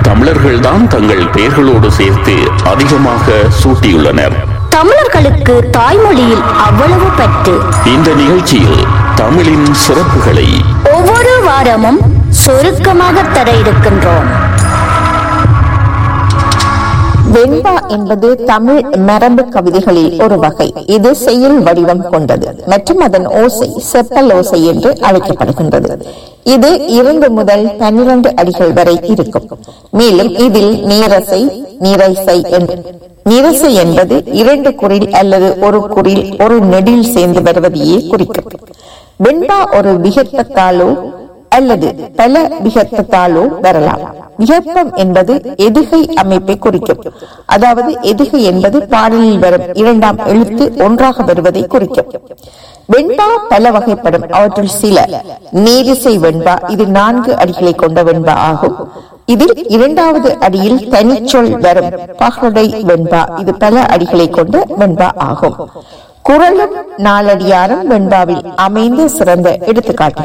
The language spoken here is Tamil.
தமிழர்கள்தான் தங்கள் பெயர்களோடு சேர்த்து அதிகமாக சூட்டியுள்ளனர் தமிழர்களுக்கு தாய்மொழியில் அவ்வளவு பற்று இந்த நிகழ்ச்சியில் தமிழின் சிறப்புகளை ஒவ்வொரு வாரமும் சுருக்கமாக தர இருக்கின்றோம் வெண்பா என்பது தமிழ் மரபு கவிதைகளில் ஒரு வகை இது செயல் வடிவம் கொண்டது மற்றும் அதன் ஓசை செப்பல் ஓசை என்று அழைக்கப்படுகின்றது இது இரண்டு முதல் பன்னிரண்டு அடிகள் வரை இருக்கும் மேலும் இதில் நீரசை நீரைசை என்று நீரசை என்பது இரண்டு குரில் அல்லது ஒரு குரில் ஒரு நெடில் சேர்ந்து வருவதையே குறிக்கும் வெண்பா ஒரு விகற்பத்தாலோ அல்லது பல விகற்பத்தாலோ வரலாம் விகற்பம் என்பது எதுகை அமைப்பை குறிக்கும் அதாவது எதுகை என்பது பாடலில் வரும் இரண்டாம் எழுத்து ஒன்றாக வருவதை குறிக்கும் வெண்பா பல வகைப்படும் அவற்றில் சில நேரிசை வெண்பா இது நான்கு அடிகளை கொண்ட வெண்பா ஆகும் இதில் இரண்டாவது அடியில் தனிச்சொல் வரும் பகடை வெண்பா இது பல அடிகளை கொண்ட வெண்பா ஆகும் குரலும் நாலடியாரும் வெண்பாவில் அமைந்த சிறந்த எடுத்துக்காட்டுகள்